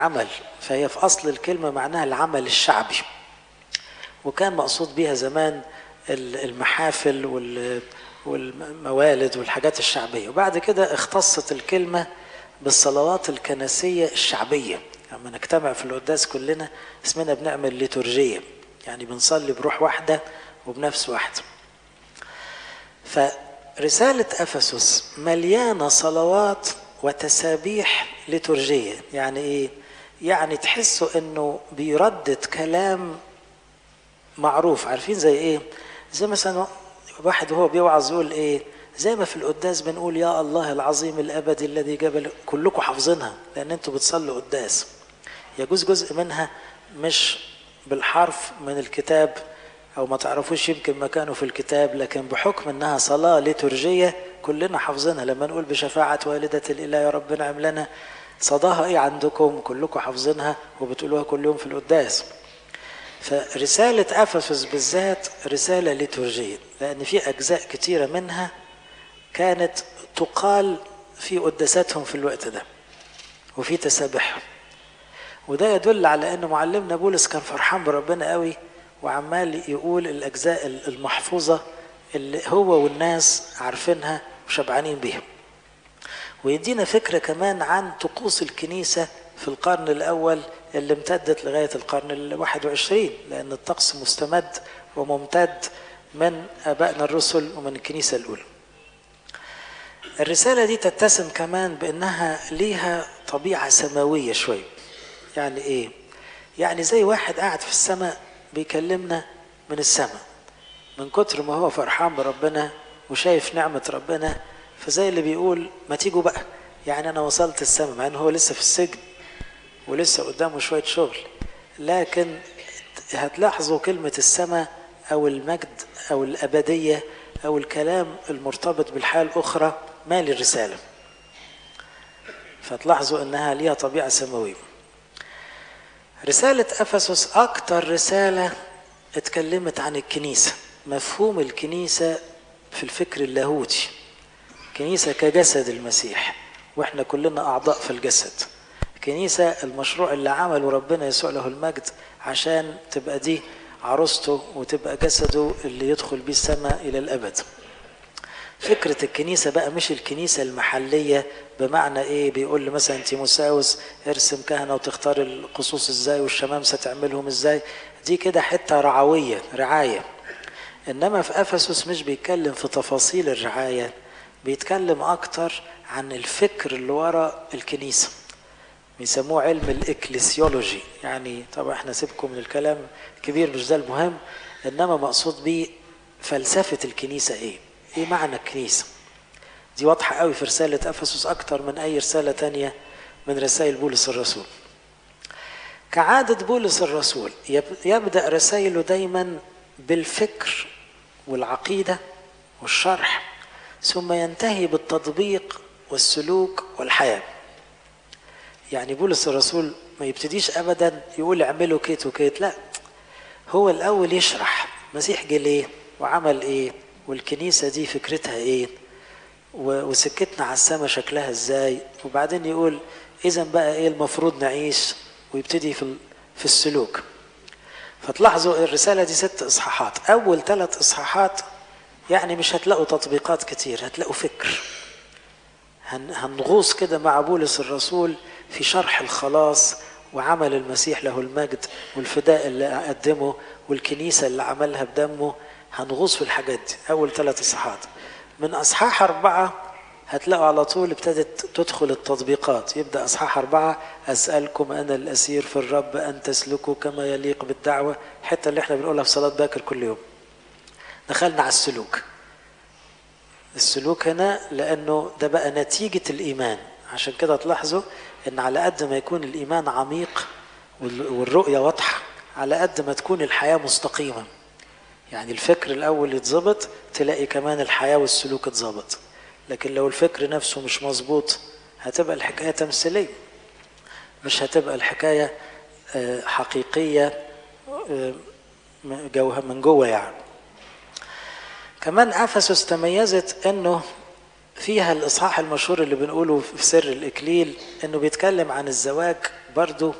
عمل فهي في أصل الكلمة معناها العمل الشعبي وكان مقصود بيها زمان المحافل والموالد والحاجات الشعبية وبعد كده اختصت الكلمة بالصلوات الكنسية الشعبية لما نجتمع في القداس كلنا اسمنا بنعمل ليتورجية يعني بنصلي بروح واحدة وبنفس واحدة فرسالة أفسس مليانة صلوات وتسابيح ليتورجية يعني إيه؟ يعني تحسوا إنه بيردد كلام معروف عارفين زي إيه؟ زي مثلا واحد وهو بيوعظ يقول إيه؟ زي ما في القداس بنقول يا الله العظيم الأبدي الذي جبل كلكم حافظينها لأن أنتوا بتصلوا قداس يجوز جزء منها مش بالحرف من الكتاب او ما تعرفوش يمكن مكانه في الكتاب لكن بحكم انها صلاه ليتورجيه كلنا حافظينها لما نقول بشفاعه والده الاله يا رب نعم لنا صداها ايه عندكم كلكم حافظينها وبتقولوها كل يوم في القداس فرساله افسس بالذات رساله ليتورجيه لان في اجزاء كتيره منها كانت تقال في قداساتهم في الوقت ده وفي تسابيحهم وده يدل على ان معلمنا بولس كان فرحان بربنا قوي وعمال يقول الاجزاء المحفوظه اللي هو والناس عارفينها وشبعانين بيها ويدينا فكره كمان عن طقوس الكنيسه في القرن الاول اللي امتدت لغايه القرن الواحد وعشرين لان الطقس مستمد وممتد من ابائنا الرسل ومن الكنيسه الاولى الرساله دي تتسم كمان بانها ليها طبيعه سماويه شويه يعني ايه يعني زي واحد قاعد في السماء بيكلمنا من السماء من كتر ما هو فرحان بربنا وشايف نعمة ربنا فزي اللي بيقول ما تيجوا بقى يعني أنا وصلت السماء مع إن هو لسه في السجن ولسه قدامه شوية شغل لكن هتلاحظوا كلمة السماء أو المجد أو الأبدية أو الكلام المرتبط بالحياة الأخرى مال الرسالة فتلاحظوا أنها ليها طبيعة سماوية رسالة أفسس أكتر رسالة اتكلمت عن الكنيسة مفهوم الكنيسة في الفكر اللاهوتي كنيسة كجسد المسيح واحنا كلنا أعضاء في الجسد كنيسة المشروع اللي عمله ربنا يسوع له المجد عشان تبقى دي عروسته وتبقى جسده اللي يدخل بيه السماء إلى الأبد فكرة الكنيسة بقى مش الكنيسة المحلية بمعنى ايه بيقول لي مثلا تيموساوس ارسم كهنة وتختار القصوص ازاي والشمامسة تعملهم ازاي دي كده حتة رعوية رعاية انما في افسس مش بيتكلم في تفاصيل الرعاية بيتكلم اكتر عن الفكر اللي ورا الكنيسة بيسموه علم الاكليسيولوجي يعني طبعا احنا سيبكم من الكلام الكبير مش ده المهم انما مقصود بيه فلسفة الكنيسة ايه ايه معنى الكنيسة دي واضحة قوي في رسالة أفسس أكتر من أي رسالة تانية من رسائل بولس الرسول كعادة بولس الرسول يبدأ رسائله دايما بالفكر والعقيدة والشرح ثم ينتهي بالتطبيق والسلوك والحياة يعني بولس الرسول ما يبتديش أبدا يقول اعملوا كيت وكيت لا هو الأول يشرح مسيح جه ليه وعمل ايه والكنيسة دي فكرتها ايه وسكتنا على السماء شكلها ازاي وبعدين يقول اذا بقى ايه المفروض نعيش ويبتدي في في السلوك فتلاحظوا الرسالة دي ست اصحاحات اول ثلاث اصحاحات يعني مش هتلاقوا تطبيقات كتير هتلاقوا فكر هنغوص كده مع بولس الرسول في شرح الخلاص وعمل المسيح له المجد والفداء اللي قدمه والكنيسة اللي عملها بدمه هنغوص في الحاجات دي أول ثلاث إصحاحات من أصحاح أربعة هتلاقوا على طول ابتدت تدخل التطبيقات يبدأ أصحاح أربعة أسألكم أنا الأسير في الرب أن تسلكوا كما يليق بالدعوة الحتة اللي احنا بنقولها في صلاة باكر كل يوم دخلنا على السلوك السلوك هنا لأنه ده بقى نتيجة الإيمان عشان كده تلاحظوا أن على قد ما يكون الإيمان عميق والرؤية واضحة على قد ما تكون الحياة مستقيمة يعني الفكر الأول يتظبط تلاقي كمان الحياة والسلوك اتظبط لكن لو الفكر نفسه مش مظبوط هتبقى الحكاية تمثيلية مش هتبقى الحكاية حقيقية جوها من جوه يعني كمان أفسس تميزت أنه فيها الإصحاح المشهور اللي بنقوله في سر الإكليل أنه بيتكلم عن الزواج برضو